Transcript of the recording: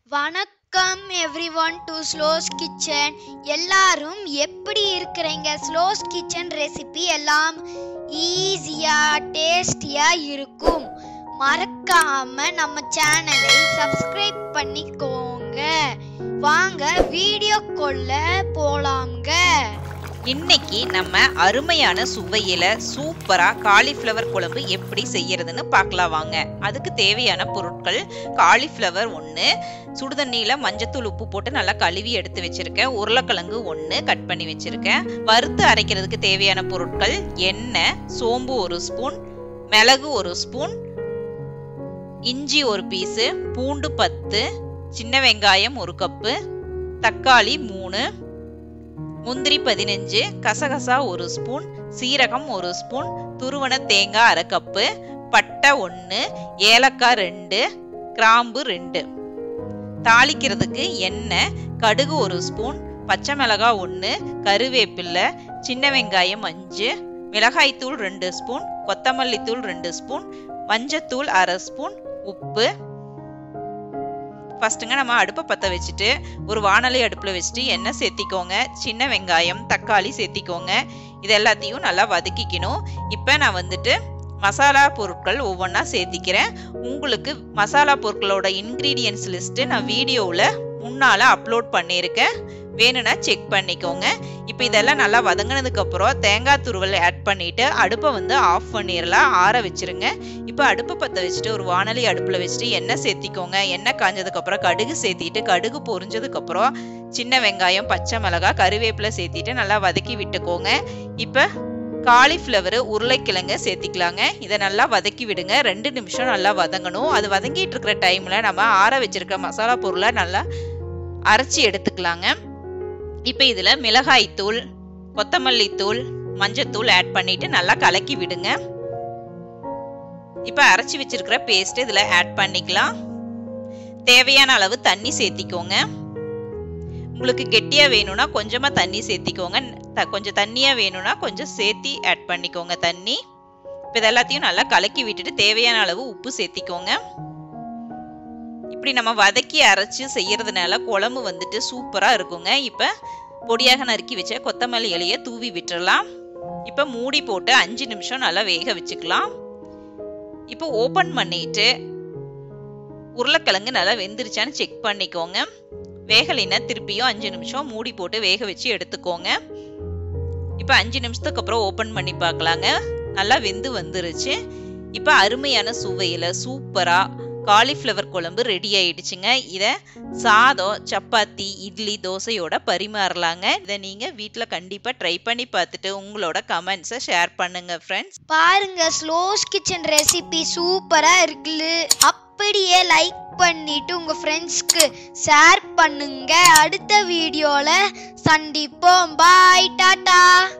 வணக்கம் everyone to slows kitchen எல்லாரும் எப்படி இருக்கிறீங்க ஸ்லோஸ் கிச்சன் ரெசிபி எல்லாம் ஈஸியாக டேஸ்டியாக இருக்கும் மறக்காம நம்ம சேனலை சப்ஸ்கிரைப் பண்ணிக்கோங்க வாங்க வீடியோக்குள்ள போலாங்க இன்னைக்கு நம்ம அருமையான சுவையில சூப்பரா காலிஃப்ளவர் குழம்பு எப்படி செய்யறதுன்னு பார்க்கலாம் வாங்க அதுக்கு தேவையான பொருட்கள் காலிஃப்ளவர் ஒன்று சுடுதண்ணியில மஞ்சத்தூள் உப்பு போட்டு நல்லா கழுவி எடுத்து வச்சிருக்கேன் உருளைக்கிழங்கு ஒன்று கட் பண்ணி வச்சிருக்கேன் வறுத்து அரைக்கிறதுக்கு தேவையான பொருட்கள் எண்ணெய் சோம்பு ஒரு ஸ்பூன் மிளகு ஒரு ஸ்பூன் இஞ்சி ஒரு பீஸு பூண்டு பத்து சின்ன வெங்காயம் ஒரு கப்பு தக்காளி மூணு முந்திரி பதினஞ்சு கசகசா ஒரு ஸ்பூன் சீரகம் ஒரு ஸ்பூன் துருவன தேங்காய் அரை கப்பு பட்டை ஒன்று ஏலக்காய் ரெண்டு கிராம்பு ரெண்டு தாளிக்கிறதுக்கு எண்ணெய் கடுகு ஒரு ஸ்பூன் பச்சை மிளகாய் ஒன்று கருவேப்பில்லை சின்ன வெங்காயம் அஞ்சு மிளகாய்த்தூள் ரெண்டு ஸ்பூன் கொத்தமல்லி தூள் ரெண்டு ஸ்பூன் மஞ்சத்தூள் அரை ஸ்பூன் உப்பு ஃபர்ஸ்ட்டுங்க நம்ம அடுப்பை பற்ற வச்சுட்டு ஒரு வானொலி அடுப்பில் வச்சுட்டு எண்ணெய் சேர்த்திக்கோங்க சின்ன வெங்காயம் தக்காளி சேர்த்திக்கோங்க இது எல்லாத்தையும் நல்லா வதக்கிக்கணும் இப்போ நான் வந்துட்டு மசாலா பொருட்கள் ஒவ்வொன்றா சேர்த்திக்கிறேன் உங்களுக்கு மசாலா பொருட்களோட இன்க்ரீடியன்ஸ் லிஸ்ட்டு நான் வீடியோவில் முன்னால் அப்லோட் பண்ணியிருக்கேன் வேணும்னா செக் பண்ணிக்கோங்க இப்போ இதெல்லாம் நல்லா வதங்கினதுக்கப்புறம் தேங்காய் துருவல் ஆட் பண்ணிவிட்டு அடுப்பை வந்து ஆஃப் பண்ணிடலாம் ஆற வச்சுருங்க இப்போ அடுப்பை பற்ற வச்சுட்டு ஒரு வானொலி அடுப்பில் வச்சுட்டு எண்ணெய் சேர்த்திக்கோங்க எண்ணெய் காஞ்சதுக்கப்புறம் கடுகு சேர்த்திட்டு கடுகு பொரிஞ்சதுக்கப்புறம் சின்ன வெங்காயம் பச்சை மிளகாய் கருவேப்பிலை சேர்த்திட்டு நல்லா வதக்கி விட்டுக்கோங்க இப்போ காலிஃப்ளவர் உருளைக்கிழங்க சேர்த்திக்கலாங்க இதை நல்லா வதக்கி விடுங்க ரெண்டு நிமிஷம் நல்லா வதங்கணும் அது வதங்கிட்டு இருக்கிற டைமில் நம்ம ஆற வச்சிருக்க மசாலா பொருளை நல்லா அரைச்சி எடுத்துக்கலாங்க இப்போ இதில் மிளகாய் தூள் கொத்தமல்லி தூள் மஞ்சத்தூள் ஆட் பண்ணிட்டு நல்லா கலக்கி விடுங்க இப்போ அரைச்சி வச்சிருக்கிற பேஸ்ட் இதில் ஆட் பண்ணிக்கலாம் தேவையான அளவு தண்ணி சேர்த்திக்கோங்க உங்களுக்கு கெட்டியாக வேணும்னா கொஞ்சமாக தண்ணி சேர்த்திக்கோங்க த கொஞ்சம் தண்ணியாக வேணும்னா கொஞ்சம் சேர்த்தி ஆட் பண்ணிக்கோங்க தண்ணி இப்போ இது எல்லாத்தையும் நல்லா கலக்கி விட்டுட்டு தேவையான அளவு உப்பு சேர்த்திக்கோங்க இப்படி நம்ம வதக்கி அரைச்சி செய்யறதுனால குழம்பு வந்துட்டு சூப்பராக இருக்குங்க இப்போ பொடியாக நறுக்கி வச்ச கொத்தமல்லி இலையை தூவி விட்டுறலாம் இப்போ மூடி போட்டு அஞ்சு நிமிஷம் நல்லா வேக வச்சுக்கலாம் இப்போ ஓப்பன் பண்ணிட்டு உருளைக்கிழங்கு நல்லா வெந்துருச்சான்னு செக் பண்ணிக்கோங்க வேகலைன்னா திருப்பியும் அஞ்சு நிமிஷம் மூடி போட்டு வேக வச்சு எடுத்துக்கோங்க இப்போ அஞ்சு நிமிஷத்துக்கு அப்புறம் ஓப்பன் பண்ணி பார்க்கலாங்க நல்லா வெந்து வந்துருச்சு இப்போ அருமையான சுவையில் சூப்பராக காலிஃப்ளவர் குழம்பு ரெடி ஆயிடுச்சுங்க இதை சாதம் சப்பாத்தி இட்லி தோசையோட பரிமாறலாங்க இதை நீங்கள் வீட்டில் கண்டிப்பாக ட்ரை பண்ணி பார்த்துட்டு உங்களோட கமெண்ட்ஸை ஷேர் பண்ணுங்க ஃப்ரெண்ட்ஸ் பாருங்க ஸ்லோஸ் கிச்சன் ரெசிபி சூப்பராக இருக்குது அப்படியே லைக் பண்ணிட்டு உங்க ஃப்ரெண்ட்ஸ்க்கு ஷேர் பண்ணுங்க அடுத்த வீடியோல சந்திப்போம் பாய் டாடா